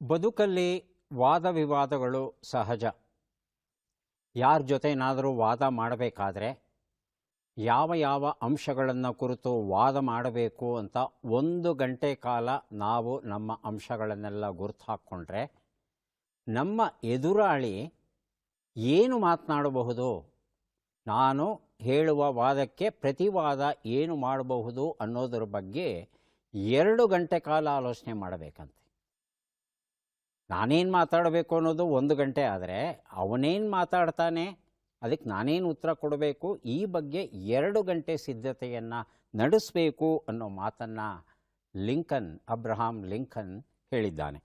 ಬದುಕಲ್ಲಿ ವಾದ ವಿವಾದಗಳು ಸಹಜ ಯಾರ ಜೊತೆನಾದರೂ ವಾದ ಮಾಡಬೇಕಾದ್ರೆ ಯಾವ ಯಾವ ಅಂಶಗಳನ್ನು ಕುರಿತು ವಾದ ಮಾಡಬೇಕು ಅಂತ ಒಂದು ಗಂಟೆ ಕಾಲ ನಾವು ನಮ್ಮ ಅಂಶಗಳನ್ನೆಲ್ಲ ಗುರ್ತು ಹಾಕ್ಕೊಂಡ್ರೆ ನಮ್ಮ ಎದುರಾಳಿ ಏನು ಮಾತನಾಡಬಹುದು ನಾನು ಹೇಳುವ ವಾದಕ್ಕೆ ಪ್ರತಿವಾದ ಏನು ಮಾಡಬಹುದು ಅನ್ನೋದ್ರ ಬಗ್ಗೆ ಎರಡು ಗಂಟೆ ಕಾಲ ಆಲೋಚನೆ ಮಾಡಬೇಕಂತೆ ನಾನೇನು ಮಾತಾಡಬೇಕು ಅನ್ನೋದು ಒಂದು ಗಂಟೆ ಆದರೆ ಅವನೇನು ಮಾತಾಡ್ತಾನೆ ಅದಕ್ಕೆ ನಾನೇನು ಉತ್ತರ ಕೊಡಬೇಕು ಈ ಬಗ್ಗೆ ಎರಡು ಗಂಟೆ ಸಿದ್ಧತೆಯನ್ನು ನಡೆಸಬೇಕು ಅನ್ನೋ ಮಾತನ್ನು ಲಿಂಕನ್ ಅಬ್ರಹಾಂ ಲಿಂಕನ್ ಹೇಳಿದ್ದಾನೆ